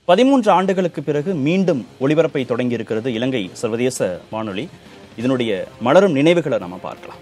பதிமூன்று ஆண்டுகளுக்கு பிறகு மீண்டும் ஒளிபரப்பை தொடங்கி இருக்கிறது இலங்கை சர்வதேச வானொலி இதனுடைய மலரும் நினைவுகளை நம்ம பார்க்கலாம்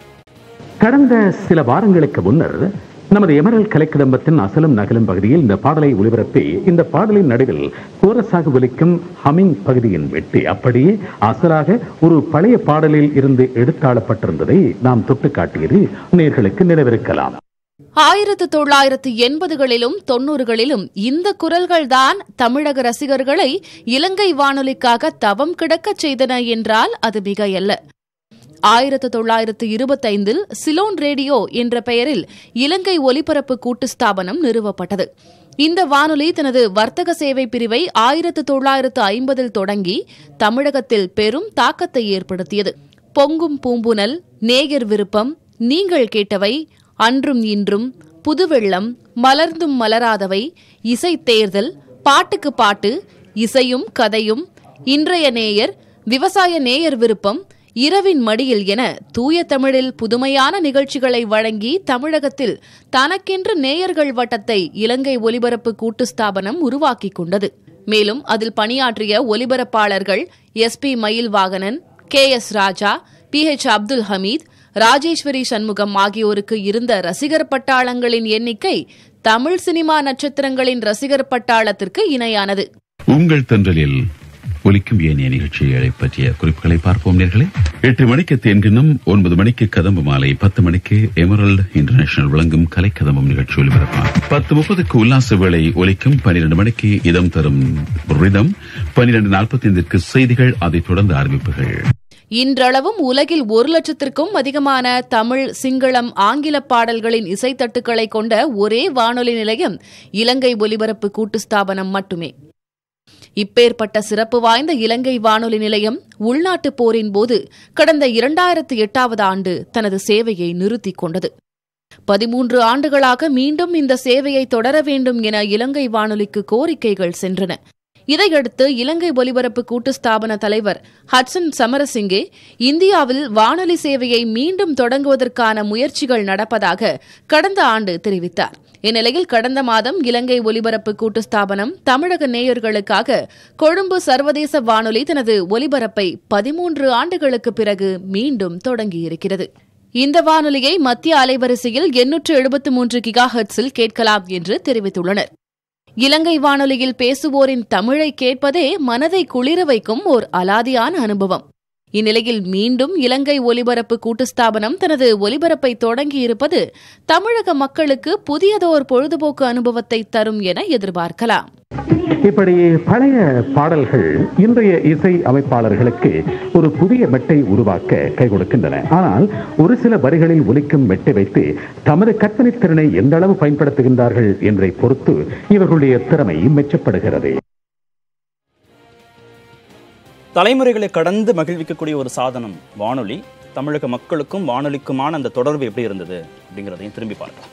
கடந்த சில வாரங்களுக்கு முன்னர் நமது எமரல் கலைக்கிடம்பத்தின் அசலும் நகலும் பகுதியில் இந்த பாடலை ஒளிபரப்பி இந்த பாடலின் நடுவில் கோரஸாக ஒலிக்கும் ஹமிங் பகுதியின் வெட்டி அப்படியே அசலாக ஒரு பழைய பாடலில் இருந்து எடுத்தாளப்பட்டிருந்ததை நாம் தொட்டு காட்டியது நேர்களுக்கு நினைவிருக்கலாம் ஆயிரத்து தொள்ளாயிரத்து எண்பதுகளிலும் தொன்னூறுகளிலும் இந்த குரல்கள்தான் தமிழக ரசிகர்களை இலங்கை வானொலிக்காக தவம் கிடக்கச் செய்தன என்றால் அது மிகையல்ல ஆயிரத்து தொள்ளாயிரத்து இருபத்தைந்தில் சிலோன் ரேடியோ என்ற பெயரில் இலங்கை ஒலிபரப்பு கூட்டு ஸ்தாபனம் நிறுவப்பட்டது இந்த வானொலி தனது வர்த்தக சேவை பிரிவை ஆயிரத்து தொள்ளாயிரத்து ஐம்பதில் தொடங்கி தமிழகத்தில் பெரும் தாக்கத்தை ஏற்படுத்தியது பொங்கும் பூம்புனல் நேயர் விருப்பம் நீங்கள் கேட்டவை அன்றும் இன்றும் புதுவெள்ளம் மலர்ந்தும் மலராதவை இசை தேர்தல் பாட்டுக்கு பாட்டு இசையும் கதையும் இன்றைய நேயர் விவசாய நேயர் விருப்பம் இரவின் மடியில் என தூய தமிழில் புதுமையான நிகழ்ச்சிகளை வழங்கி தமிழகத்தில் தனக்கென்று நேயர்கள் வட்டத்தை இலங்கை ஒலிபரப்பு கூட்டு ஸ்தாபனம் உருவாக்கிக் கொண்டது மேலும் அதில் பணியாற்றிய ஒலிபரப்பாளர்கள் S P Mayilvaganan K S Raja B H Abdul Hameed Rajeswari Shanmugam ஆகியோருக்கு இருந்த ரசிகர் பட்டாளங்களின் எண்ணிக்கை தமிழ் சினிமா நட்சத்திரங்களின் ரசிகர் பட்டாளத்திற்கு இணையானது உங்கள் தென்றலில் ஒலிக்கும் ஏனைய நிகழ்ச்சிகளை பற்றிய குறிப்புகளை பார்ப்போம் நேர்களே எட்டு மணிக்கு தேன்கின்னும் ஒன்பது மணிக்கு கதம்பு மாலை பத்து மணிக்கு எமரல்ட் இன்டர்நேஷனல் வழங்கும் கலை கதம்பம் நிகழ்ச்சி ஒலிபரப்பார் பத்து முப்பதுக்கு உல்லாச வேளை ஒலிக்கும் பன்னிரண்டு மணிக்கு இதம் தரும் ரிதம் பன்னிரண்டு நாற்பத்தைந்திற்கு செய்திகள் அதைத் தொடர்ந்து அறிவிப்புகள் இன்றளவும் உலகில் ஒரு லட்சத்திற்கும் அதிகமான தமிழ் சிங்களம் ஆங்கில பாடல்களின் இசைத்தட்டுக்களை கொண்ட ஒரே வானொலி நிலையம் இலங்கை ஒலிபரப்பு கூட்டு ஸ்தாபனம் மட்டுமே இப்பேற்பட்ட சிறப்பு வாய்ந்த இலங்கை வானொலி நிலையம் உள்நாட்டுப் போரின் போது கடந்த இரண்டாயிரத்து எட்டாவது ஆண்டு தனது சேவையை நிறுத்திக் கொண்டது பதிமூன்று ஆண்டுகளாக மீண்டும் இந்த சேவையை தொடர வேண்டும் என இலங்கை வானொலிக்கு கோரிக்கைகள் சென்றன இதையடுத்து இலங்கை ஒலிபரப்பு கூட்டு ஸ்தாபன தலைவர் ஹட்சன் சமரசிங்கே இந்தியாவில் வானொலி சேவையை மீண்டும் தொடங்குவதற்கான முயற்சிகள் நடப்பதாக கடந்த ஆண்டு தெரிவித்தார் இந்நிலையில் கடந்த மாதம் இலங்கை ஒலிபரப்பு கூட்டு ஸ்தாபனம் தமிழக நேயர்களுக்காக கொழும்பு சர்வதேச வானொலி தனது ஒலிபரப்பை பதிமூன்று ஆண்டுகளுக்கு பிறகு மீண்டும் தொடங்கியிருக்கிறது இந்த வானொலியை மத்திய அலைவரிசையில் எண்ணூற்று எழுபத்து மூன்று கிகா ஹெர்ட்ஸில் கேட்கலாம் என்று தெரிவித்துள்ளனர் இலங்கை வானொலியில் பேசுவோரின் தமிழை கேட்பதே மனதை குளிர வைக்கும் ஓர் அலாதியான அனுபவம் இந்நிலையில் மீண்டும் இலங்கை ஒலிபரப்பு கூட்டு ஸ்தாபனம் தனது ஒலிபரப்பை தொடங்கியிருப்பது தமிழக மக்களுக்கு புதியதோர் பொழுதுபோக்கு அனுபவத்தை தரும் என எதிர்பார்க்கலாம் இப்படி பழைய பாடல்கள் இன்றைய இசை அமைப்பாளர்களுக்கு ஒரு புதிய மெட்டை உருவாக்க கை கொடுக்கின்றன ஆனால் ஒரு சில வரிகளில் ஒலிக்கும் மெட்டை வைத்து தமது கற்பனை திறனை எந்த அளவு பயன்படுத்துகின்றார்கள் என்பதை பொறுத்து இவர்களுடைய திறமை மெச்சப்படுகிறது தலைமுறைகளை கடந்து மகிழ்விக்கக்கூடிய ஒரு சாதனம் வானொலி தமிழக மக்களுக்கும் வானொலிக்குமான அந்த தொடர்பு எப்படி இருந்தது அப்படிங்கிறதையும் திரும்பி பார்க்கலாம்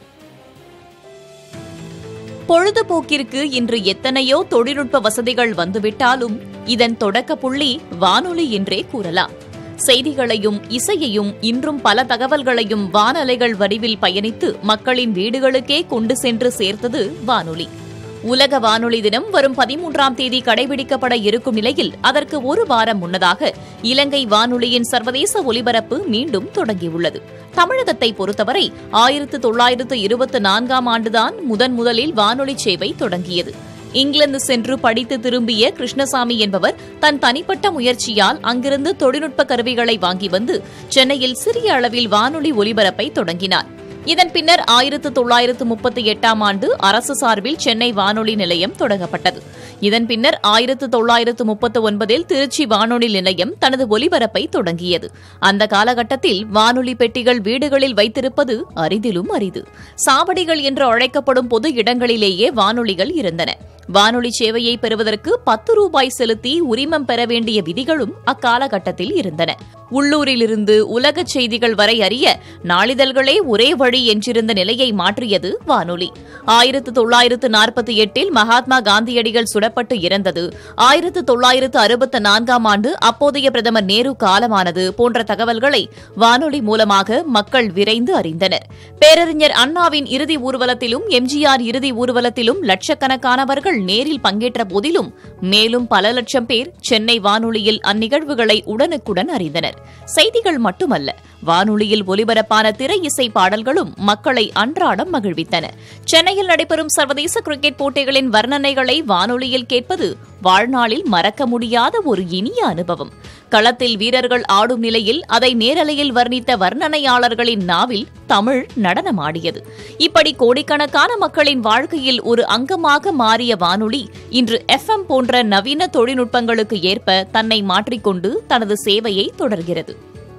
பொழுதுபோக்கிற்கு இன்று எத்தனையோ தொழில்நுட்ப வசதிகள் வந்துவிட்டாலும் இதன் தொடக்க புள்ளி வானொலி என்றே கூறலாம் செய்திகளையும் இசையையும் இன்றும் பல தகவல்களையும் வானலைகள் வடிவில் பயணித்து மக்களின் வீடுகளுக்கே கொண்டு சென்று சேர்த்தது வானொலி உலக வானொலி தினம் வரும் பதிமூன்றாம் தேதி கடைபிடிக்கப்பட இருக்கும் நிலையில் அதற்கு ஒரு வாரம் முன்னதாக இலங்கை வானொலியின் சர்வதேச ஒலிபரப்பு மீண்டும் தொடங்கியுள்ளது தமிழகத்தை பொறுத்தவரை ஆயிரத்து தொள்ளாயிரத்து இருபத்தி நான்காம் ஆண்டுதான் முதன் முதலில் வானொலி சேவை தொடங்கியது இங்கிலாந்து சென்று படித்து திரும்பிய கிருஷ்ணசாமி என்பவர் தன் தனிப்பட்ட முயற்சியால் அங்கிருந்து தொழில்நுட்ப கருவிகளை வாங்கி வந்து சென்னையில் சிறிய அளவில் வானொலி ஒலிபரப்பை தொடங்கினார் இதன் பின்னர் ஆயிரத்து தொள்ளாயிரத்து முப்பத்தி எட்டாம் ஆண்டு அரசு சார்பில் சென்னை வானொலி நிலையம் தொடங்கப்பட்டது இதன் பின்னர் ஆயிரத்து தொள்ளாயிரத்து முப்பத்தி ஒன்பதில் திருச்சி வானொலி நிலையம் தனது ஒலிபரப்பை தொடங்கியது அந்த காலகட்டத்தில் வானொலி பெட்டிகள் வீடுகளில் வைத்திருப்பது அரிதிலும் அரிது சாவடிகள் என்று அழைக்கப்படும் பொது இடங்களிலேயே வானொலிகள் இருந்தன வானொலி சேவையை பெறுவதற்கு பத்து ரூபாய் செலுத்தி உரிமம் பெற வேண்டிய விதிகளும் அக்காலகட்டத்தில் இருந்தன உள்ளூரிலிருந்து உலக செய்திகள் வரை அறிய நாளிதழ்களே ஒரே வழி என்றிருந்த நிலையை மாற்றியது வானொலி ஆயிரத்து தொள்ளாயிரத்து நாற்பத்தி எட்டில் மகாத்மா காந்தியடிகள் சுடப்பட்டு இறந்தது ஆயிரத்து தொள்ளாயிரத்து அறுபத்து நான்காம் ஆண்டு அப்போதைய பிரதமர் நேரு காலமானது போன்ற தகவல்களை வானொலி மூலமாக மக்கள் விரைந்து அறிந்தனர் பேரறிஞர் அண்ணாவின் இறுதி ஊர்வலத்திலும் எம்ஜிஆர் இறுதி ஊர்வலத்திலும் லட்சக்கணக்கானவர்கள் மக்கள் நேரில் பங்கேற்ற போதிலும் மேலும் பல லட்சம் பேர் சென்னை வானொலியில் அந்நிகழ்வுகளை உடனுக்குடன் அறிந்தனர் செய்திகள் மட்டுமல்ல வானொலியில் ஒலிபரப்பான திரை இசை பாடல்களும் மக்களை அன்றாடம் மகிழ்வித்தன சென்னையில் நடைபெறும் சர்வதேச கிரிக்கெட் போட்டிகளின் வர்ணனைகளை வானொலியில் கேட்பது வாழ்நாளில் மறக்க முடியாத ஒரு இனிய அனுபவம் களத்தில் வீரர்கள் ஆடும் நிலையில் அதை நேரலையில் வர்ணித்த வர்ணனையாளர்களின் நாவில் தமிழ் நடனமாடியது இப்படி கோடிக்கணக்கான மக்களின் வாழ்க்கையில் ஒரு அங்கமாக மாறிய வானொலி இன்று எஃப்எம் போன்ற நவீன தொழில்நுட்பங்களுக்கு ஏற்ப தன்னை மாற்றிக்கொண்டு தனது சேவையை தொடர்கிறது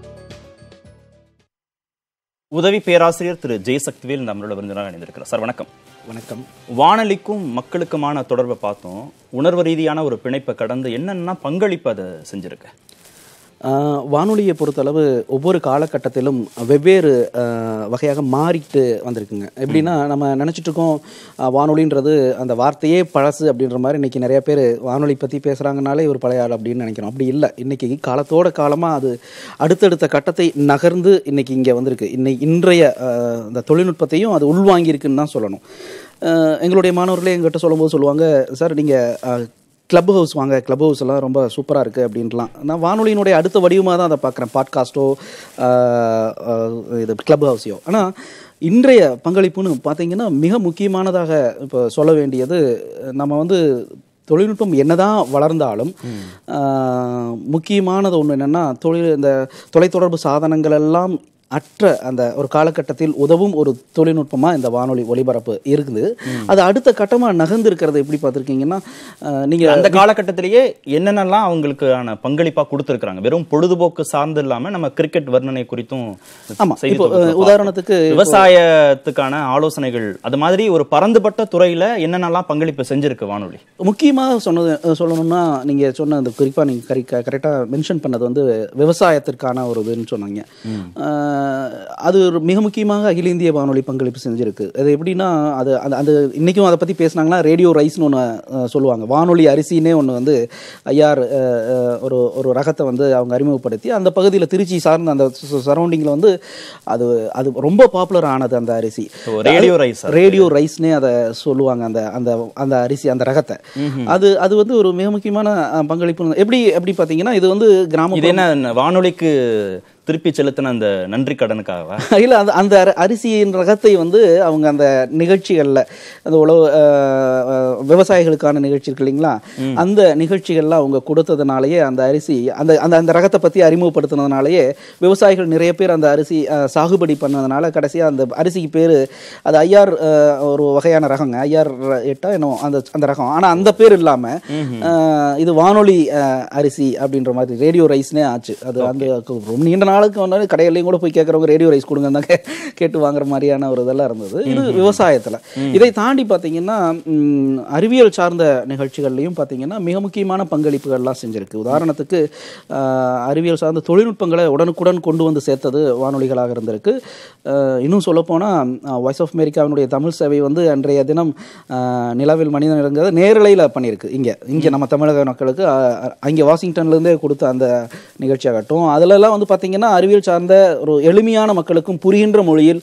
உதவி பேராசிரியர் திரு ஜெயசக்திவேல் நம்மளோட விருந்தினராக இணைந்திருக்கிறார் சார் வணக்கம் வணக்கம் வானொலிக்கும் மக்களுக்குமான தொடர்பை பார்த்தோம் உணர்வு ரீதியான ஒரு பிணைப்பை கடந்து என்னென்ன பங்களிப்பு அதை செஞ்சிருக்கு ஆஹ் வானொலியை பொறுத்தளவு ஒவ்வொரு காலகட்டத்திலும் வெவ்வேறு ஆஹ் வகையாக மாறிட்டு வந்திருக்குங்க எப்படின்னா நம்ம நினச்சிட்டு இருக்கோம் ஆஹ் வானொலின்றது அந்த வார்த்தையே பழசு அப்படின்ற மாதிரி இன்னைக்கு நிறைய பேர் வானொலி பற்றி பேசுகிறாங்கனாலே ஒரு பழைய ஆள் அப்படின்னு நினைக்கிறோம் அப்படி இல்லை இன்னைக்கு காலத்தோட காலமாக அது அடுத்தடுத்த கட்டத்தை நகர்ந்து இன்னைக்கு இங்கே வந்திருக்கு இன்னை இன்றைய ஆஹ் இந்த தொழில்நுட்பத்தையும் அது உள்வாங்கியிருக்குன்னு தான் சொல்லணும் ஆஹ் எங்களுடைய மாணவர்களே எங்கிட்ட சொல்லும்போது சொல்லுவாங்க சார் நீங்கள் கிளப் ஹவுஸ் வாங்க கிளப் ஹவுஸ் எல்லாம் ரொம்ப சூப்பராக இருக்குது அப்படின்ட்டுலாம் நான் வானொலியினுடைய அடுத்த வடிவமாக தான் அதை பார்க்குறேன் பாட்காஸ்ட்டோ இது கிளப் ஹவுஸையோ ஆனால் இன்றைய பங்களிப்புன்னு பார்த்தீங்கன்னா மிக முக்கியமானதாக இப்போ சொல்ல வேண்டியது நம்ம வந்து தொழில்நுட்பம் என்னதான் வளர்ந்தாலும் ஆஹ், முக்கியமானது ஒன்று என்னென்னா தொழில் இந்த தொலைத்தொடர்பு சாதனங்கள் எல்லாம் அற்ற அந்த ஒரு காலகட்டத்தில் உதவும் ஒரு தொழில்நுட்பமாக இந்த வானொலி ஒலிபரப்பு இருக்குது அது அடுத்த கட்டமாக நகர்ந்து இருக்கிறது எப்படி பார்த்துருக்கீங்கன்னா நீங்கள் அந்த காலகட்டத்திலேயே என்னென்னலாம் அவங்களுக்கான பங்களிப்பா கொடுத்துருக்காங்க வெறும் பொழுதுபோக்கு சார்ந்து இல்லாம நம்ம கிரிக்கெட் வர்ணனை குறித்தும் ஆமா. செய்தி இப்போ, தொகுப்புல அஹ், உதாரணத்துக்கு பார்த்தோம். விவசாயத்துக்கான ஆலோசனைகள் அது மாதிரி ஒரு பரந்துபட்ட துறையில என்னென்னலாம் பங்களிப்பு செஞ்சிருக்கு வானொலி முக்கியமாக சொன்னது அஹ், சொல்லணும்னா நீங்கள் சொன்ன அந்த குறிப்பாக நீங்கள் கரி கரெக்டாக மென்ஷன் பண்ணது வந்து விவசாயத்திற்கான ஒரு இதுன்னு சொன்னாங்க அஹ், அது ஒரு மிக முக்கியமாக அகில இந்திய வானொலி பங்களிப்பு செஞ்சிருக்கு அது எப்படின்னா அது அந்த அந்த இன்றைக்கும் அதை பற்றி பேசுனாங்கன்னா ரேடியோ ரைஸ்னு ஒன்று சொல்லுவாங்க வானொலி அரிசினே ஒன்று வந்து ஐயார் அஹ், அஹ், ஒரு ஒரு ரகத்தை வந்து அவங்க அறிமுகப்படுத்தி அந்த பகுதியில் திருச்சி சார்ந்த அந்த சரௌண்டிங்கில் வந்து அது அது ரொம்ப பாப்புலர் ஆனது அந்த அரிசி ஓ, ரேடியோ ரைஸ் அது. ரேடியோ ரைஸ்னே அதை சொல்லுவாங்க அந்த அந்த அந்த அரிசி அந்த ரகத்தை அது அது வந்து ஒரு மிக முக்கியமான அஹ், பங்களிப்பு எப்படி எப்படி பார்த்தீங்கன்னா இது வந்து கிராம இது என்ன வானொலிக்கு திருப்பி செலுத்தின அந்த நன்றி கடனுக்காகவா இல்லை அந்த அந்த அரி- அரிசியின் ரகத்தை வந்து அவங்க அந்த நிகழ்ச்சிகளில் அந்த உழவு அஹ், அஹ், விவசாயிகளுக்கான நிகழ்ச்சி இருக்கு இல்லைங்களா அந்த நிகழ்ச்சிகள்ல அவங்க கொடுத்ததுனாலயே அந்த அரிசி அந்த அந்த அந்த ரகத்தை பற்றி அறிமுகப்படுத்தினதுனாலயே விவசாயிகள் நிறைய பேர் அந்த அரிசி அஹ், சாகுபடி பண்ணதுனால கடைசியாக அந்த அரிசிக்கு பேர் அது ஐஆர் அஹ், ஒரு வகையான ரகங்க ஐஆர் எட்டா என்னோ அந்த அந்த ரகம் ஆனால் அந்த பேர் இல்லாமல் இது வானொலி அஹ், அரிசி அப்படின்ற மாதிரி ரேடியோ ரைஸ்னே ஆச்சு அது அந்த ரொம்ப நீண்ட நாளுக்கு வந்து கடையிலையும் கூட போய் கேட்குறவங்க ரேடியோ ரைஸ் கொடுங்க தான் கே- கேட்டு வாங்குற மாதிரியான ஒரு இதெல்லாம் இருந்தது இது விவசாயத்தில் இதை தாண்டி பார்த்தீங்கன்னா ம், அறிவியல் சார்ந்த நிகழ்ச்சிகள்லையும் பார்த்தீங்கன்னா மிக முக்கியமான பங்களிப்புகள்லாம் செஞ்சிருக்கு உதாரணத்துக்கு அஹ், அறிவியல் சார்ந்த தொழில்நுட்பங்களை உடனுக்குடன் கொண்டு வந்து சேர்த்தது வானொலிகளாக இருந்திருக்கு அஹ், இன்னும் சொல்லப்போனால் வாய்ஸ் ஆஃப் அமெரிக்காவினுடைய தமிழ் சேவை வந்து அன்றைய தினம் அஹ், நிலவில் மனிதன் இறங்கிறத நேரலையில் பண்ணியிருக்கு இங்கே இங்கே நம்ம தமிழக மக்களுக்கு அஹ், அஹ், அங்கே வாஷிங்டன்லேருந்தே கொடுத்த அந்த நிகழ்ச்சியாகட்டும் அதிலெல்லாம் வந்து பார்த்தீங்கன்னா அறிவியல் சார்ந்த ஒரு எளிமையான மக்களுக்கும் புரிகின்ற மொழியில்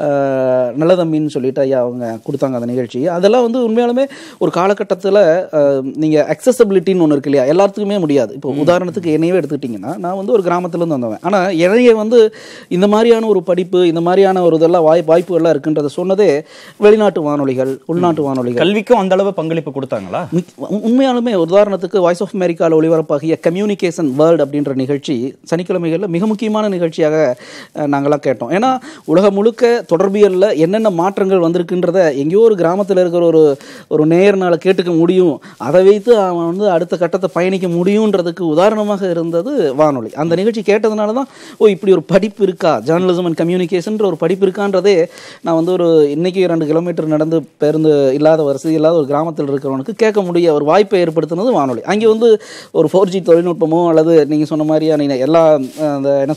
அஹ், நல்லதம்பின்னு சொல்லிட்டு ஐயா அவங்க கொடுத்தாங்க அந்த நிகழ்ச்சி அதெல்லாம் வந்து உண்மையாலுமே ஒரு காலகட்டத்தில் நீங்கள் அக்சசபிலிட்டின்னு ஒன்று இருக்கு இல்லையா எல்லாத்துக்குமே முடியாது இப்போ உதாரணத்துக்கு என்னையவே எடுத்துக்கிட்டிங்கன்னா நான் வந்து ஒரு கிராமத்துலேருந்து வந்தவன் ஆனால் என்னைய வந்து இந்த மாதிரியான ஒரு படிப்பு இந்த மாதிரியான ஒரு இதெல்லாம் வாய் வாய்ப்புகள்லாம் இருக்குன்றதை சொன்னதே வெளிநாட்டு வானொலிகள் உள்நாட்டு வானொலிகள் கல்விக்கும் அந்த அளவு பங்களிப்பு கொடுத்தாங்களா மிக்- உ- உண்மையாலுமே ஒரு உதாரணத்துக்கு வாய்ஸ் ஆஃப் அமெரிக்காவில் ஒளிபரப்பாகிய கம்யூனிகேஷன் வேர்ல்ட் அப்படின்ற நிகழ்ச்சி சனிக்கிழமைகளில் மிக முக்கியமான நிகழ்ச்சியாக அஹ், நாங்களாம் கேட்டோம் ஏன்னா உலகம் முழுக்க தொடர்பியலில் என்னென்ன மாற்றங்கள் வந்திருக்குன்றத எங்கேயோ ஒரு கிராமத்தில் இருக்கிற ஒரு ஒரு நேயர்னால கேட்டுக்க முடியும் அதை வைத்து அவன் வந்து அடுத்த கட்டத்தை பயணிக்க முடியுன்றதுக்கு உதாரணமாக இருந்தது வானொலி அந்த நிகழ்ச்சி கேட்டதுனால தான் ஓ இப்படி ஒரு படிப்பு இருக்கா ஜேர்னலிசம் அண்ட் கம்யூனிகேஷன்ற ஒரு படிப்பு இருக்கான்றதே நான் வந்து ஒரு இன்னைக்கு ரெண்டு கிலோமீட்டர் நடந்து பேருந்து இல்லாத வசதி இல்லாத ஒரு கிராமத்தில் இருக்கிறவனுக்கு கேட்க முடிய ஒரு வாய்ப்பை ஏற்படுத்தினது வானொலி அங்கே வந்து ஒரு ஃபோர் ஜி தொழில்நுட்பமோ அல்லது நீங்கள் சொன்ன மாதிரியான எல்லா அஹ், அந்த என்ன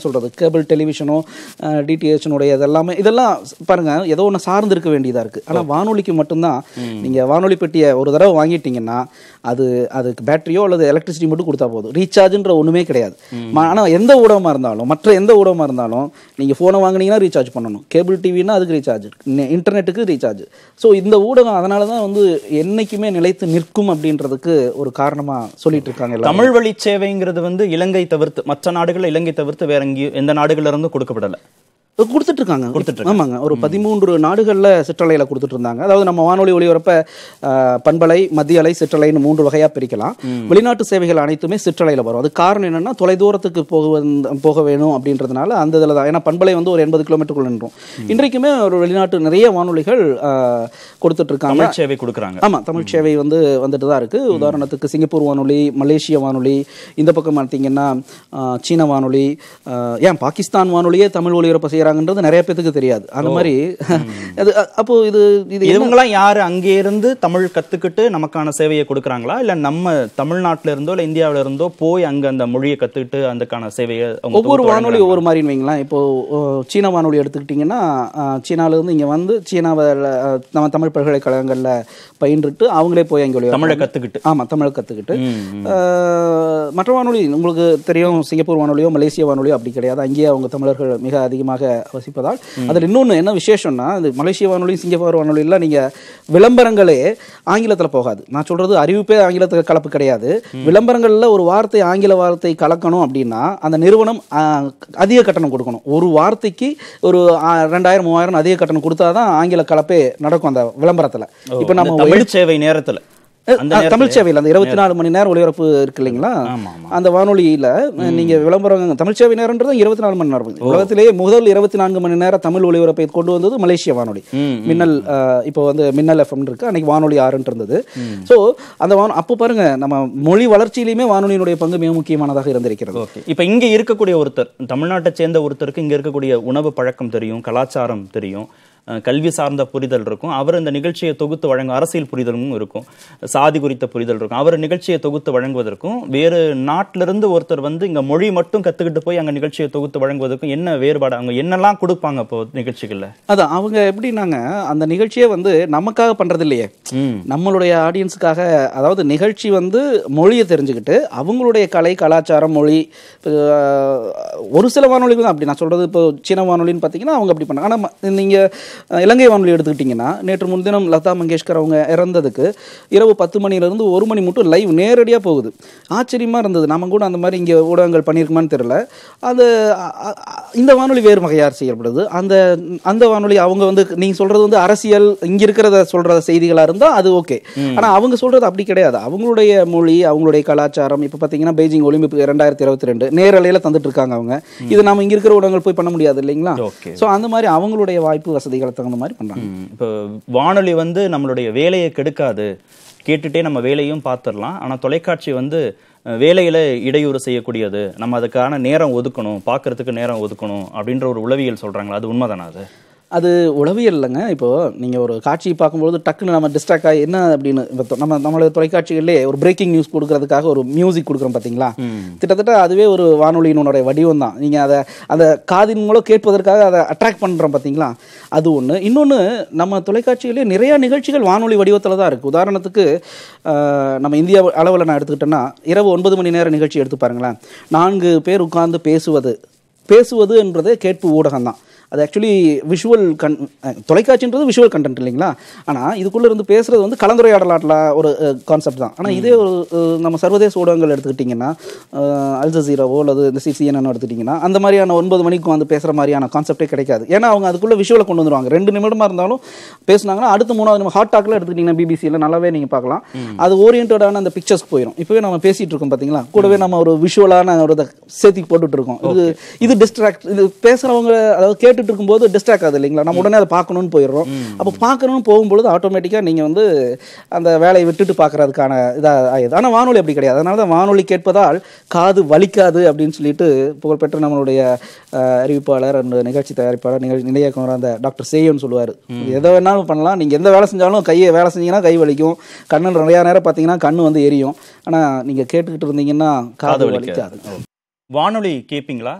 சொல்கிறது கேபிள் டெலிவிஷனோ டிடிஹெச்னுடைய இதெல்லாமே இதெல்லாம் பாருங்கள் ஏதோ ஒன்று சார்ந்து இருக்க வேண்டியதாக இருக்குது ஆனால் வானொலிக்கு மட்டும்தான் நீங்கள் வானொலி பெட்டியை ஒரு தடவை வாங்கிட்டீங்கன்னா அது அதுக்கு பேட்டரியோ அல்லது எலக்ட்ரிசிட்டி மட்டும் கொடுத்தா போதும் ரீசார்ஜ்ன்ற ஒன்றுமே கிடையாது ஆனால் எந்த ஊடகமாக இருந்தாலும் மற்ற எந்த ஊடகமாக இருந்தாலும் நீங்கள் ஃபோனை வாங்குனீங்கன்னா ரீசார்ஜ் பண்ணணும் கேபிள் டிவினா அதுக்கு ரீசார்ஜ் இன்டர்நெட்டுக்கு ரீசார்ஜ் ஸோ இந்த ஊடகம் அதனால தான் வந்து என்னைக்குமே நிலைத்து நிற்கும் அப்படின்றதுக்கு ஒரு காரணமாக சொல்லிட்டு இருக்காங்க எல்லாரும். தமிழ் வழி சேவைங்கிறது வந்து இலங்கை தவிர்த்து மற்ற நாடுகள்ல இலங்கை தவிர்த்து வேற எங்கேயும் எந்த நாடுகள்ல இருந்தும் கொடுக்கப்படல கொடுத்துட்டு இருக்காங்க கொடுத்துட்டு ஆமாங்க ஒரு பதிமூன்று நாடுகளில் சிற்றலையில் கொடுத்துட்டு இருந்தாங்க அதாவது நம்ம வானொலி ஒளிபரப்ப அஹ், பண்பலை மத்திய அலை சிற்றலைன்னு மூன்று வகையாக பிரிக்கலாம் வெளிநாட்டு சேவைகள் அனைத்துமே சிற்றலையில் வரும் அது காரணம் என்னன்னா தொலைதூரத்துக்கு போக வந்து- போக வேணும் அப்படின்றதுனால அந்த இதில் தான் ஏன்னா பண்பலை வந்து ஒரு எண்பது கிலோமீட்டருக்குள்ள நின்றோம் இன்றைக்குமே ஒரு வெளிநாட்டு நிறைய வானொலிகள் அஹ், கொடுத்துட்டு இருக்காங்க தமிழ் சேவை கொடுக்குறாங்க ஆமா தமிழ் சேவை வந்து வந்துட்டு தான் இருக்கு உதாரணத்துக்கு சிங்கப்பூர் வானொலி மலேசிய வானொலி இந்த பக்கம் பார்த்தீங்கன்னா ஆஹ், சீன வானொலி ஆஹ், ஏன் பாகிஸ்தான் வானொலியே தமிழ் ஒளிபரப்பு செய்யறாங்கன்றது நிறைய பேத்துக்கு தெரியாது அந்த மாதிரி அது அ- அப்போ இது இது என்ன- இவங்கெல்லாம் யாரு அங்கே இருந்து தமிழ் கத்துக்கிட்டு நமக்கான சேவையை கொடுக்குறாங்களா இல்ல நம்ம தமிழ்நாட்டுல இருந்தோ இல்ல இந்தியாவுல இருந்தோ போய் அங்க அந்த மொழியை கத்துக்கிட்டு அதுக்கான சேவையை அவங்க ஒவ்வொரு தொகுத்து வானொலி வழங்குறாங்களா? ஒவ்வொரு மாதிரின்னு வைங்களேன் இப்போ ஓ, சீன வானொலி எடுத்துக்கிட்டிங்கன்னா ஆஹ், சீனால இருந்து இங்க வந்து சீனாவில் நம்ம தமிழ் பல்கலைக்கழகங்கள்ல பயின்றுட்டு அவங்களே போய் அங்கே ஒளிபரப்பு தமிழை கத்துக்கிட்டு ஆமா தமிழை கத்துக்கிட்டு ம், ம். ஆஹ், மற்ற வானொலி உங்களுக்கு தெரியும் சிங்கப்பூர் வானொலியோ மலேசிய வானொலியோ அப்படி கிடையாது அங்கேயே அவங்க தமிழர்கள் மிக அதிகமாக வசிப்பதால் அதில் இன்னொன்று என்ன விசேஷம்னா இந்த மலேசிய வானொலி சிங்கப்பூர் வானொலியில் நீங்கள் விளம்பரங்களே ஆங்கிலத்தில் போகாது நான் சொல்றது அறிவிப்பே ஆங்கிலத்துக்கு கலப்பு கிடையாது விளம்பரங்களில் ஒரு வார்த்தை ஆங்கில வார்த்தை கலக்கணும் அப்படின்னா அந்த நிறுவனம் ஆஹ், அதிக கட்டணம் கொடுக்கணும் ஒரு வார்த்தைக்கு ஒரு ஆஹ், ரெண்டாயிரம் மூவாயிரம் அதிக கட்டணம் கொடுத்தாதான் ஆங்கில கலப்பே நடக்கும் அந்த விளம்பரத்தில் இப்போ இந்த நம்ம தமிழ் சேவை நேரத்துல அந்த அஹ் நேரத்துல- தமிழ் சேவையில் அந்த இருபத்தி நாலு மணி நேரம் ஒளிபரப்பு இருக்கு இல்லைங்களா ஆமா, ஆமா. அந்த வானொலியில நீங்க விளம்பரம் தமிழ் சேவை நேரம்ன்றது இருபத்தி நாலு மணி நேரம் உலகத்திலேயே முதல் இருபத்தி நான்கு மணி நேரம் தமிழ் ஒளிபரப்பை கொண்டு வந்தது மலேசிய வானொலி ம், மின்னல் அஹ், இப்போ வந்து மின்னல் எஃப்எம் இருக்கு அன்னைக்கு வானொலி ஆறுன்ட்டு இருந்தது ஸோ அந்த வான அப்போ பாருங்க நம்ம மொழி வளர்ச்சியிலுமே வானொலியினுடைய பங்கு மிக முக்கியமானதாக இருந்திருக்கிறது ஓகே இப்போ இங்க இருக்கக்கூடிய ஒருத்தர் தமிழ்நாட்டை சேர்ந்த ஒருத்தருக்கு இங்க இருக்கக்கூடிய உணவு பழக்கம் தெரியும் கலாச்சாரம் தெரியும் அஹ் கல்வி சார்ந்த புரிதல் இருக்கும் அவர் இந்த நிகழ்ச்சியை தொகுத்து வழங்க அரசியல் புரிதலும் இருக்கும் சாதி குறித்த புரிதல் இருக்கும் அவர் நிகழ்ச்சியை தொகுத்து வழங்குவதற்கும் வேறு நாட்டிலிருந்து ஒருத்தர் வந்து இங்க மொழி மட்டும் கத்துக்கிட்டு போய் அங்க நிகழ்ச்சியை தொகுத்து வழங்குவதற்கும் என்ன வேறுபாடு அவங்க என்னெல்லாம் கொடுப்பாங்க இப்போ நிகழ்ச்சிகள்ல அதான் அவங்க எப்படின்னாங்க அந்த நிகழ்ச்சியே வந்து நமக்காக பண்றது இல்லையே ம் நம்மளுடைய ஆடியன்ஸுக்காக அதாவது நிகழ்ச்சி வந்து மொழியை தெரிஞ்சுக்கிட்டு அவங்களுடைய கலை கலாச்சாரம் மொழி இப்போ, அஹ், ஒரு சில வானொலிகள் தான் அப்படி நான் சொல்றது இப்போ சீன வானொலின்னு பார்த்தீங்கன்னா அவங்க அப்படி பண்ணாங்க ஆனால் நீங்கள் இலங்கை வானொலி எடுத்துக்கிட்டிங்கன்னா நேற்று முன்தினம் லதா மங்கேஷ்கர் அவங்க இறந்ததுக்கு இரவு பத்து மணிலேருந்து ஒரு மணி மட்டும் லைவ் நேரடியாக போகுது ஆச்சரியமாக இருந்தது நம்ம கூட அந்த மாதிரி இங்கே ஊடகங்கள் பண்ணியிருக்குமான்னு தெரியல அது அ- அ- அ- இந்த வானொலி வேறு வகையார் செய்யப்படுது அந்த அந்த வானொலி அவங்க வந்து நீங்கள் சொல்கிறது வந்து அரசியல் இங்கே இருக்கிறத சொல்கிற செய்திகளாக இருந்தால் அது ஓகே ஆனால் அவங்க சொல்கிறது அப்படி கிடையாது அவங்களுடைய மொழி அவங்களுடைய கலாச்சாரம் இப்போ பார்த்தீங்கன்னா பெய்ஜிங் ஒலிம்பிக் ரெண்டாயிரத்தி இருபத்தி ரெண்டு நேரலையில் தந்துட்டு இருக்காங்க அவங்க இது நம்ம இங்கே இருக்கிற ஊடகங்கள் போய் பண்ண முடியாது இல்லைங்களா Okay. ஸோ அந்த மாதிரி அவங்களுடைய வாய்ப்பு வசதிகளை தகுந்த மாதிரி பண்ணுறாங்க ம், இப்போ வானொலி வந்து நம்மளுடைய வேலையை கெடுக்காது கேட்டுட்டே நம்ம வேலையும் பார்த்துடலாம் ஆனா தொலைக்காட்சி வந்து அஹ், வேலையில இடையூறு செய்யக்கூடியது நம்ம அதுக்கான நேரம் ஒதுக்கணும் பார்க்கறதுக்கு நேரம் ஒதுக்கணும் அப்படின்ற ஒரு உளவியல் சொல்றாங்களா அது உண்மைதானா அது அது உளவியல் இல்லைங்க இப்போ நீங்க ஒரு காட்சியை பார்க்கும்போது டக்குன்னு நம்ம டிஸ்ட்ராக்ட் ஆகி என்ன அப்படின்னு இப்ப தொ- நம்ம நம்மளோட தொலைக்காட்சிகளிலே ஒரு பிரேக்கிங் நியூஸ் கொடுக்கறதுக்காக ஒரு மியூசிக் கொடுக்குறோம் பார்த்தீங்களா கிட்டத்தட்ட அதுவே ஒரு வானொலியினுடைய வடிவம் தான் நீங்க அதை அந்த காதின் மூலம் கேட்பதற்காக அதை அட்ராக்ட் பண்றோம் பார்த்தீங்களா அது ஒன்று இன்னொன்று நம்ம தொலைக்காட்சியிலே நிறைய நிகழ்ச்சிகள் வானொலி வடிவத்தில் தான் இருக்குது உதாரணத்துக்கு ஆஹ், நம்ம இந்தியா அளவில் நான் எடுத்துக்கிட்டேன்னா இரவு ஒன்பது மணி நேர நிகழ்ச்சி எடுத்து பாருங்களேன் நான்கு பேர் உட்கார்ந்து பேசுவது பேசுவது என்றது கேட்பு ஊடகம் தான் அது ஆக்சுவலி விஷுவல் கன் அஹ், தொலைக்காட்சின்றது விஷுவல் கண்டென்ட் இல்லைங்களா ஆனால் இதுக்குள்ளே இருந்து பேசுறது வந்து கலந்துரையாடலாட்ல ஒரு கான்செப்ட் தான் ஆனால் இதே ஒரு அஹ், நம்ம சர்வதேச ஊடகங்கள் எடுத்துக்கிட்டிங்கன்னா அஹ், அல் ஜசீராவோ அல்லது இந்த சிசிஎன் எடுத்துக்கிட்டிங்கன்னா அந்த மாதிரியான ஒன்பது மணிக்கு வந்து பேசுகிற மாதிரியான கான்செப்டே கிடைக்காது ஏன்னா அவங்க அதுக்குள்ளே விஷுவலை கொண்டு வந்துருவாங்க ரெண்டு நிமிடமாக இருந்தாலும் பேசுனாங்கன்னா அடுத்த மூணாவது நம்ம ஹாட் டாக்ல எடுத்துக்கிட்டிங்கன்னா பிபிசியில் நல்லாவே நீங்கள் பார்க்கலாம் அது ஓரியன்டான அந்த பிக்சர்ஸ்க்கு போயிடும் இப்போவே நம்ம பேசிகிட்டு இருக்கோம் பார்த்தீங்களா கூடவே நம்ம ஒரு விஷுவலான ஒரு இதை சேர்த்தி போட்டுட்டு இருக்கோம் இது இது டிஸ்ட்ராக்ட் இது பேசுகிறவங்க அதாவது கேட்டுட்டு இருக்கும்போது டிஸ்ட்ராக்ட் ஆகுது இல்லைங்களா நம்ம உடனே அதை பார்க்கணும்னு போயிடுறோம் அப்போ பார்க்கணும்னு போகும்பொழுது ஆட்டோமேட்டிக்காக நீங்கள் வந்து அந்த வேலையை விட்டுட்டு பார்க்கறதுக்கான இதாக ஆகுது ஆனால் வானொலி அப்படி கிடையாது அதனால தான் வானொலி கேட்பதால் காது வலிக்காது அப்படின்னு சொல்லிட்டு புகழ்பெற்ற நம்மளுடைய அஹ், அறிவிப்பாளர் அந்த நிகழ்ச்சி தயாரிப்பாளர் நிகழ்ச்சி நிலையக்குமர் அந்த டாக்டர் சேயோன்னு சொல்லுவார் எதை வேணாலும் பண்ணலாம் நீங்கள் எந்த வேலை செஞ்சாலும் கையை வேலை செஞ்சீங்கன்னா கை வலிக்கும் கண்ணு நிறையா நேரம் பார்த்தீங்கன்னா கண்ணு வந்து எரியும் ஆனால் நீங்கள் கேட்டுக்கிட்டு இருந்தீங்கன்னா காது காது வலிக்காது. வலிக்காது வானொலி கேட்பீங்களா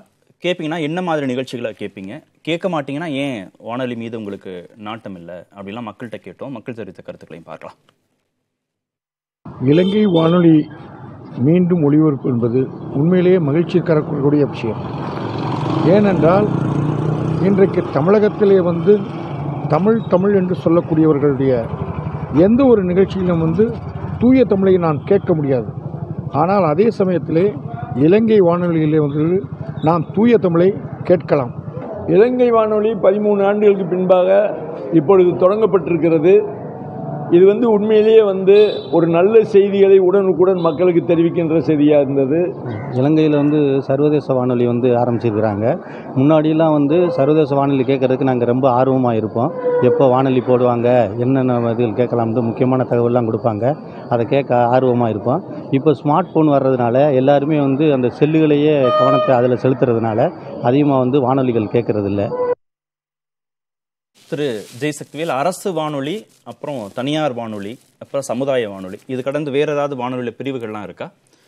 கேட்பீங்கன்னா என்ன மாதிரி நிகழ்ச்சிகளை கேட்பீங்க கேட்க மாட்டீங்கன்னா ஏன் வானொலி மீது உங்களுக்கு நாட்டம் இல்லை அப்படிலாம் மக்கள்கிட்ட கேட்டோம் மக்கள் தெரிவித்த கருத்துக்களையும் பார்க்கலாம் இலங்கை வானொலி மீண்டும் ஒளிபரப்பு என்பது உண்மையிலேயே மகிழ்ச்சி தரக்கூடிய விஷயம் ஏனென்றால் இன்றைக்கு தமிழகத்திலே வந்து தமிழ் தமிழ் என்று சொல்லக்கூடியவர்களுடைய எந்த ஒரு நிகழ்ச்சியிலும் வந்து தூய தமிழை நான் கேட்க முடியாது ஆனால் அதே சமயத்திலே இலங்கை வானொலியிலே வந்து நாம் தூய தமிழை கேட்கலாம் இலங்கை வானொலி பதிமூணு ஆண்டுகளுக்கு பின்பாக இப்பொழுது தொடங்கப்பட்டிருக்கிறது இது வந்து உண்மையிலேயே வந்து ஒரு நல்ல செய்திகளை உடனுக்குடன் மக்களுக்கு தெரிவிக்கின்ற செய்தியாக இருந்தது இலங்கையில் வந்து சர்வதேச வானொலி வந்து ஆரம்பிச்சிருக்கிறாங்க முன்னாடியெல்லாம் வந்து சர்வதேச வானொலி கேட்கறதுக்கு நாங்கள் ரொம்ப ஆர்வமாக இருப்போம் எப்போ வானொலி போடுவாங்க என்னென்ன இதில் கேட்கலாம்னு முக்கியமான தகவல்லாம் கொடுப்பாங்க அதை கேட்க ஆர்வமாக இருப்போம் இப்போ ஸ்மார்ட் ஃபோன் வர்றதுனால எல்லாருமே வந்து அந்த செல்லுகளையே கவனத்தை அதில் செலுத்துறதுனால அதிகமாக வந்து வானொலிகள் கேட்கறதில்ல திரு ஜெய்சக்திவேல் அரசு வானொலி அப்புறம் தனியார் வானொலி அப்புறம் சமுதாய வானொலி இது கடந்து வேற ஏதாவது வானொலியில பிரிவுகள்லாம் இருக்கா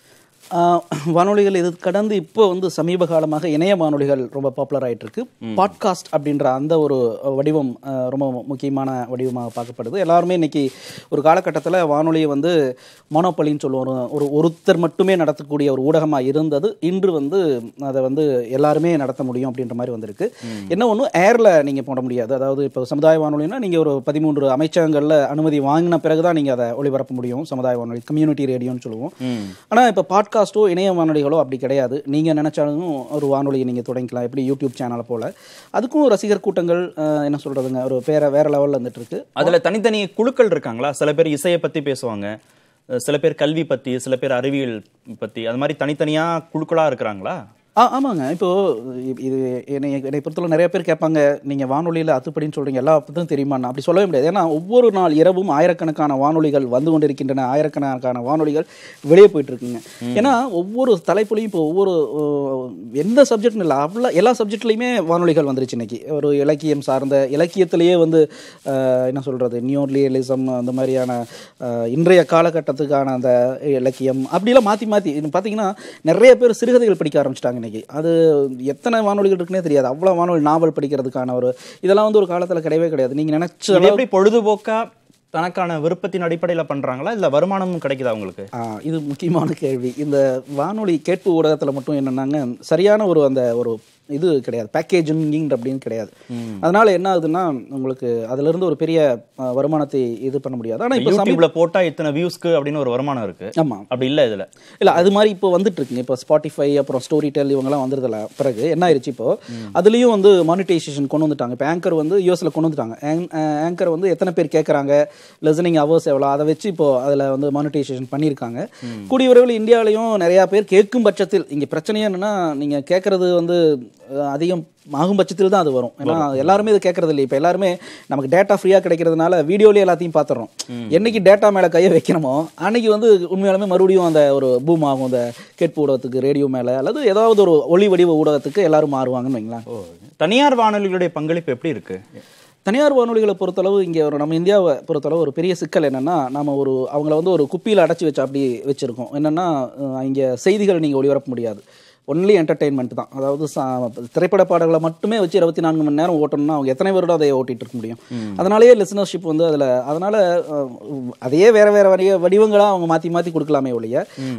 ஆஹ் வானொலிகள் இது கடந்து இப்போ வந்து சமீப காலமாக இணைய வானொலிகள் ரொம்ப பாப்புலர் ஆயிட்டு இருக்கு பாட்காஸ்ட் அப்படின்ற அந்த ஒரு வடிவம் ஆஹ் ரொம்ப முக்கியமான வடிவமாக பார்க்கப்படுது எல்லாருமே இன்னைக்கு ஒரு காலகட்டத்தில் வானொலியை வந்து மோனோபலின்னு சொல்லுவோம் ஒரு- ஒரு ஒருத்தர் மட்டுமே நடத்தக்கூடிய ஒரு ஊடகமாக இருந்தது இன்று வந்து அதை வந்து எல்லாருமே நடத்த முடியும் அப்படின்ற மாதிரி வந்திருக்கு என்ன ஒன்று ஏரில் நீங்கள் போட முடியாது அதாவது இப்போ சமுதாய வானொலினா நீங்கள் ஒரு பதிமூன்று அமைச்சகங்களில் அனுமதி வாங்கின பிறகு தான் நீங்கள் அதை ஒளிபரப்ப முடியும் சமுதாய வானொலி கம்யூனிட்டி ரேடியோன்னு சொல்லுவோம் ஆனால் இப்போ பாட்காஸ்ட்டோ இணைய வானொலிகளோ அப்படி கிடையாது நீங்கள் நினைச்சாலும் ஒரு வானொலியை நீங்கள் தொடங்கிக்கலாம் எப்படி யூடியூப் சேனலை போல அதுக்கும் ரசிகர் கூட்டங்கள் அஹ், என்ன சொல்றதுங்க ஒரு வேற வேற லெவலில் வந்துட்டு இருக்கு அதுல தனித்தனி குழுக்கள் இருக்காங்களா சில பேர் இசையை பத்தி பேசுவாங்க அஹ் சில பேர் கல்வி பத்தி சில பேர் அறிவியல் பத்தி அது மாதிரி தனித்தனியா குழுக்களா இருக்கிறாங்களா ஆ ஆமாங்க இப்போ இ- இது என்னை என்னை பொறுத்தவரை நிறைய பேர் கேட்பாங்க நீங்கள் வானொலியில் அத்துப்படின்னு சொல்கிறீங்க எல்லா பற்றியும் தெரியுமா நான் அப்படி சொல்லவே முடியாது ஏன்னா ஒவ்வொரு நாள் இரவும் ஆயிரக்கணக்கான வானொலிகள் வந்து கொண்டிருக்கின்றன ஆயிரக்கணக்கான வானொலிகள் வெளியே போயிட்டு இருக்குங்க ஏன்னா ஒவ்வொரு தலைப்புலையும் இப்போ ஒவ்வொரு அஹ், எந்த சப்ஜெக்ட்னு இல்லை அவ்வளோ எல்லா சப்ஜெக்ட்லையுமே வானொலிகள் வந்துருச்சு இன்னைக்கு ஒரு இலக்கியம் சார்ந்த இலக்கியத்திலேயே வந்து அஹ், என்ன சொல்கிறது நியூர்லியலிசம் அந்த மாதிரியான அஹ், இன்றைய காலகட்டத்துக்கான அந்த இலக்கியம் அப்படிலாம் மாற்றி மாற்றி இது பார்த்தீங்கன்னா நிறைய பேர் சிறுகதைகள் படிக்க ஆரம்பிச்சிட்டாங்க இன்னைக்கு அது எத்தனை வானொலிகள் இருக்குன்னே தெரியாது அவ்வளோ வானொலி நாவல் படிக்கிறதுக்கான ஒரு இதெல்லாம் வந்து ஒரு காலத்தில் கிடையவே கிடையாது நீங்கள் நினச்ச இது எப்படி பொழுதுபோக்கா தனக்கான விருப்பத்தின் அடிப்படையில பண்றாங்களா இல்ல வருமானமும் கிடைக்குதா உங்களுக்கு ஆ, இது முக்கியமான கேள்வி இந்த வானொலி கேட்பு ஊடகத்தில் மட்டும் என்னன்னாங்க சரியான ஒரு அந்த ஒரு இது கிடையாது பேக்கேஜிங் அப்படின்னு கிடையாது அதனால என்ன ஆகுதுன்னா உங்களுக்கு அதுல இருந்து ஒரு பெரிய ஆ, வருமானத்தை இது பண்ண முடியாது ஆனால் இப்போ சமீப யூடியூப்ல போட்டா இத்தனை வியூஸ்க்கு அப்படின்னு ஒரு வருமானம் இருக்கு ஆமா அப்படி இல்ல இதுல இல்ல அது மாதிரி இப்போ வந்துட்டு இருக்குங்க இப்போ ஸ்பாட்டிஃபை அப்புறம் ஸ்டோரி டெல் இவங்கெல்லாம் வந்துருதுல பிறகு என்ன ஆயிடுச்சு இப்போ அதுலயும் வந்து மானிட்டைசேஷன் கொண்டு வந்துட்டாங்க இப்போ ஆங்கர் வந்து யூஎஸ்ல கொண்டு வந்துட்டாங்க ஆங்கர் வந்து எத்தனை பேர் கேட்குறாங்க லிசனிங் ஹவர்ஸ் எவ்வளோ அதை வச்சு இப்போ அதில் வந்து மானிட்டைசேஷன் பண்ணியிருக்காங்க கூடிய விரைவில் இந்தியாவிலையும் நிறையா பேர் கேட்கும் பட்சத்தில் இங்கே பிரச்சனையே என்னன்னா நீங்கள் கேட்குறது வந்து அஹ், அதிகம் ஆகும் பட்சத்தில் தான் அது வரும் ஏன்னா எல்லாருமே இது கேட்கறது இல்லை இப்போ எல்லாருமே நமக்கு டேட்டா ஃப்ரீயாக கிடைக்கிறதுனால வீடியோலேயே எல்லாத்தையும் பார்த்துறோம் என்னைக்கு டேட்டா மேலே கையை வைக்கணுமோ அன்னைக்கு வந்து உண்மையாலுமே மறுபடியும் அந்த ஒரு பூம் ஆகும் அந்த கேட்பு ஊடகத்துக்கு ரேடியோ மேலே அல்லது ஏதாவது ஒரு ஒளி வடிவ ஊடகத்துக்கு எல்லாரும் மாறுவாங்கன்னு வைங்களேன் ஓ தனியார் வானொலிகளுடைய பங்களிப்பு எப்படி இருக்கு தனியார் வானொலிகளை பொறுத்தளவு இங்கே ஒரு நம்ம இந்தியாவை பொறுத்தளவு ஒரு பெரிய சிக்கல் என்னன்னா நம்ம ஒரு அவங்கள வந்து ஒரு குப்பியில் அடைச்சி வச்சு அப்படி வச்சிருக்கோம் என்னன்னா அஹ், இங்கே செய்திகள் நீங்கள் ஒளிபரப்ப முடியாது ஒன்லி என்டர்டெயின்மெண்ட் தான் அதாவது சா- திரைப்பட பாடல்களை மட்டுமே வச்சு இருபத்தி நான்கு மணி நேரம் ஓட்டணும்னா அவங்க எத்தனை வருடம் அதை ஓட்டிட்டு இருக்க முடியும் அதனாலேயே லிசனர்ஷிப் வந்து அதில் அதனால அஹ், அதையே வேற வேற வடிவ வடிவங்களாக அவங்க மாற்றி மாற்றி கொடுக்கலாமே ஒழிய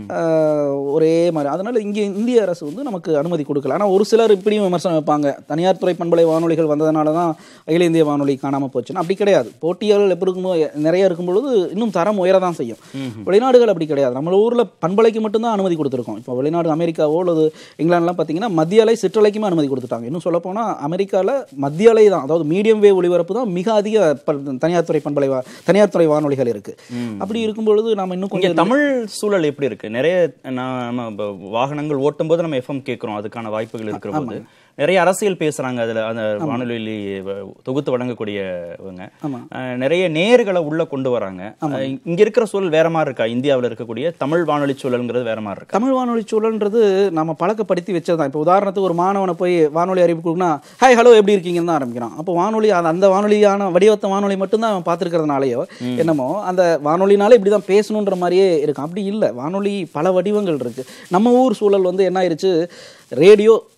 அஹ், ஒரே மாதிரி அதனால இங்கே இந்திய அரசு வந்து நமக்கு அனுமதி கொடுக்கல ஆனால் ஒரு சிலர் இப்படியும் விமர்சனம் வைப்பாங்க தனியார் துறை பண்பலை வானொலிகள் வந்ததுனால தான் அகில இந்திய வானொலி காணாமல் போச்சுன்னா அப்படி கிடையாது போட்டியாளர்கள் எப்படி இருக்கும்போது நிறைய இருக்கும் பொழுது இன்னும் தரம் உயர தான் செய்யும் வெளிநாடுகள் அப்படி கிடையாது நம்ம ஊரில் பண்பலைக்கு மட்டும்தான் அனுமதி கொடுத்துருக்கோம் இப்போ வெளிநாடு அமெரிக்காவோ அல்லது இங்கிலாந்துலாம் பார்த்தீங்கன்னா மத்திய அலை சிற்றலைக்குமே அனுமதி கொடுத்துட்டாங்க இன்னும் சொல்ல போனால் அமெரிக்காவில் மத்திய அலை தான் அதாவது மீடியம் வேவ் ஒளிபரப்பு தான் மிக அதிக ப- தனியார் துறை பண்பலை வா- தனியார் துறை வானொலிகள் இருக்கு அப்படி இருக்கும் பொழுது நம்ம இன்னும் இங்க கொஞ்சம் தமிழ் சூழல் எப்படி இருக்கு நிறைய நான் நம்ம இப்ப வாகனங்கள் ஓட்டும் போது நம்ம எஃப்எம் கேட்கிறோம் அதுக்கான வாய்ப்புகள் இருக்கிற போது நிறைய அரசியல் பேசுறாங்க அதுல அந்த வானொலியில் தொகுத்து வழங்கக்கூடியவங்க ஆமா. அஹ், நிறைய நேர்களை உள்ள கொண்டு வராங்க அஹ், இங்க இருக்கிற சூழல் வேற மாதிரி இருக்கா இந்தியாவுல இருக்கக்கூடிய தமிழ் வானொலி சூழல்ங்கிறது வேற மாதிரி இருக்கா தமிழ் வானொலி சூழல்ன்றது நம்ம பழக்கப்படுத்தி வச்சது தான் இப்போ உதாரணத்துக்கு ஒரு மாணவனை போய் வானொலி அறிவிப்பு கொடுக்கணும் ஹாய் ஹலோ எப்படி இருக்கீங்கன்னு தான் ஆரம்பிக்கிறான் அப்போ வானொலி அந்த- அந்த வானொலியான வடிவத்த வானொலி மட்டும்தான் அவன் பார்த்துருக்கிறதுனாலயோ என்னமோ அந்த வானொலினாலே இப்படி தான் பேசணுன்ற மாதிரியே இருக்கும் அப்படி இல்லை வானொலி பல வடிவங்கள் இருக்கு நம்ம ஊர் சூழல் வந்து என்ன ஆயிருச்சு ரேடியோ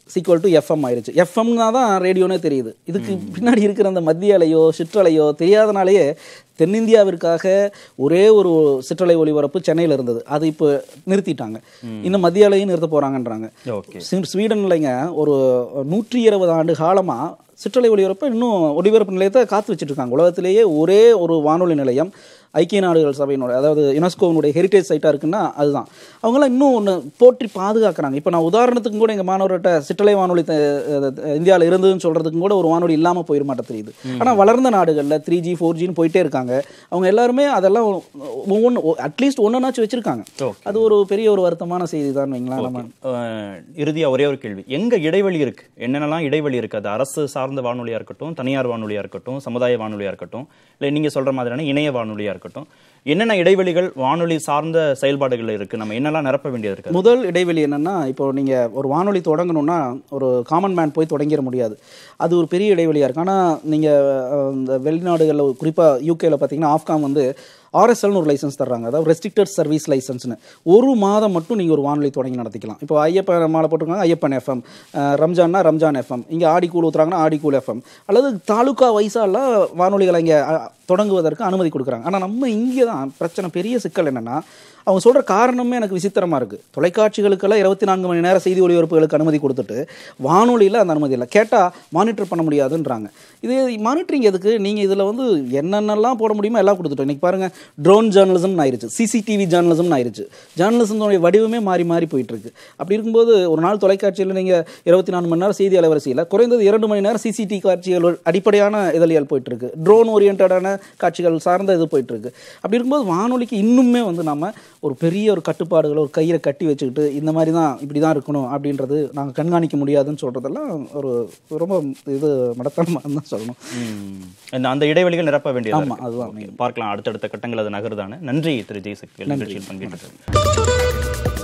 சீக்வல் டு எஃப்எம் ஆயிருச்சு எஃப்எம்னா தான் ரேடியோனே தெரியுது இதுக்கு பின்னாடி இருக்கிற அந்த மத்திய அலையோ சிற்றலையோ தெரியாதனாலேயே தென்னிந்தியாவிற்காக ஒரே ஒரு சிற்றலை ஒளிபரப்பு சென்னையில் இருந்தது அது இப்போ நிறுத்திட்டாங்க இன்னும் மத்திய அலையும் நிறுத்த போறாங்கன்றாங்க ஓகே ஸ்வீ- ஸ்வீடன்லைங்க ஒரு நூற்றி இருபது ஆண்டு காலமா சிற்றலை ஒளிபரப்பு இன்னும் ஒளிபரப்பு நிலையத்தை காத்து வச்சுட்டு இருக்காங்க உலகத்திலேயே ஒரே ஒரு வானொலி நிலையம் ஐக்கிய நாடுகள் சபையினுடைய அதாவது யுனெஸ்கோவினுடைய ஹெரிட்டேஜ் சைட்டாக இருக்குன்னா அதுதான் அவங்களாம் இன்னும் ஒன்று போற்றி பாதுகாக்கிறாங்க இப்போ நான் உதாரணத்துக்கும் கூட எங்கள் மாணவர்கிட்ட சிற்றலை வானொலி இந்தியாவில் இருந்ததுன்னு சொல்கிறதுக்கும் கூட ஒரு வானொலி இல்லாமல் போயிட மாட்டேன் தெரியுது ஆனால் வளர்ந்த நாடுகளில் த்ரீ ஜி ஃபோர் ஜின்னு போயிட்டே இருக்காங்க அவங்க எல்லாருமே அதெல்லாம் ஒவ்வொன்று அட்லீஸ்ட் ஒன்றுனாச்சும் வச்சுருக்காங்க Okay. அது ஒரு பெரிய ஒரு வருத்தமான செய்தி தான் வைங்களேன் நம்ம அஹ், இறுதியா ஒரே ஒரு கேள்வி எங்க இடைவெளி இருக்கு என்னென்னலாம் இடைவெளி இருக்கு அது அரசு சார்ந்த வானொலியா இருக்கட்டும் தனியார் வானொலியா இருக்கட்டும் சமுதாய வானொலியா இருக்கட்டும் இல்ல நீங்க சொல்ற மாதிரியான இணைய வானொலியா இருக்கட்டும் என்னென்ன இடைவெளிகள் வானொலி சார்ந்த செயல்பாடுகள் இருக்கு நம்ம என்னெல்லாம் நிரப்ப வேண்டியது இருக்கு முதல் இடைவெளி என்னன்னா இப்போ நீங்க ஒரு வானொலி தொடங்கணும்னா ஒரு காமன் மேன் போய் தொடங்கிட முடியாது அது ஒரு பெரிய இடைவெளியா இருக்கு ஆனா நீங்க அஹ், இந்த வெளிநாடுகளில் குறிப்பா யூகேல பார்த்தீங்கன்னா ஆஃப்காம் வந்து ஆர்எஸ்எல்னு ஒரு லைசன்ஸ் தர்றாங்க அதாவது ரெஸ்ட்ரிக்டட் சர்வீஸ் லைசன்ஸ்னு ஒரு மாதம் மட்டும் நீங்கள் ஒரு வானொலி தொடங்கி நடத்திக்கலாம் இப்போ ஐயப்பன் மாலை போட்டிருக்காங்க ஐயப்பன் எஃப்எம் ரம்ஜான்னா ரம்ஜான் எஃப்எம் இங்கே ஆடி கூழ் ஊத்துறாங்கன்னா ஆடி கூழ் எஃப்எம் அல்லது தாலுகா வைஸாலாம் வானொலிகளை இங்கே தொடங்குவதற்கு அனுமதி கொடுக்குறாங்க ஆனால் நம்ம இங்கே தான் பிரச்சனை பெரிய சிக்கல் என்னன்னா அவங்க சொல்கிற காரணமே எனக்கு விசித்திரமாக இருக்குது தொலைக்காட்சிகளுக்கெல்லாம் இருபத்தி நான்கு மணி நேரம் செய்தி ஒளிபரப்புகளுக்கு அனுமதி கொடுத்துட்டு வானொலியில் அந்த அனுமதி இல்லை கேட்டால் மானிட்டர் பண்ண முடியாதுன்றாங்க இது மானிட்டரிங் எதுக்கு நீங்கள் இதில் வந்து என்னென்னலாம் போட முடியுமோ எல்லாம் கொடுத்துட்டோம் இன்றைக்கி பாருங்கள் ட்ரோன் ஜேர்னலிசம்னு ஆயிருச்சு சிசிடிவி ஜேர்னலிசம்னு ஆயிருச்சு ஜேர்னலிசம்னுடைய வடிவமே மாறி மாறி போயிட்டுருக்கு அப்படி இருக்கும்போது ஒரு நாள் தொலைக்காட்சியில் நீங்கள் இருபத்தி நான்கு மணி நேரம் செய்தி அலைவரிசையில் குறைந்தது இரண்டு மணி நேரம் சிசிடிவி காட்சிகள் அடிப்படையான இதழியல் போயிட்டுருக்கு ட்ரோன் ஓரியன்டான காட்சிகள் சார்ந்த இது போயிட்டுருக்கு அப்படி இருக்கும்போது வானொலிக்கு இன்னுமே வந்து நம்ம ஒரு பெரிய ஒரு கட்டுப்பாடுகளை ஒரு கையில் கட்டி வச்சுக்கிட்டு இந்த மாதிரி தான் இப்படி தான் இருக்கணும் அப்படின்றது நாங்கள் கண்காணிக்க முடியாதுன்னு சொல்கிறதெல்லாம் ஒரு ரொம்ப இது மடத்தனமாக தான் சொல்லணும் ம். இந்த அந்த இடைவெளிகள் நிரப்ப வேண்டியது ஆமா, அதுதான் பார்க்கலாம் அடுத்தடுத்த கட்டங்கள் அது நகருதானே நன்றி திரு ஜெய்சக்தி நிகழ்ச்சியில் பங்கேற்றது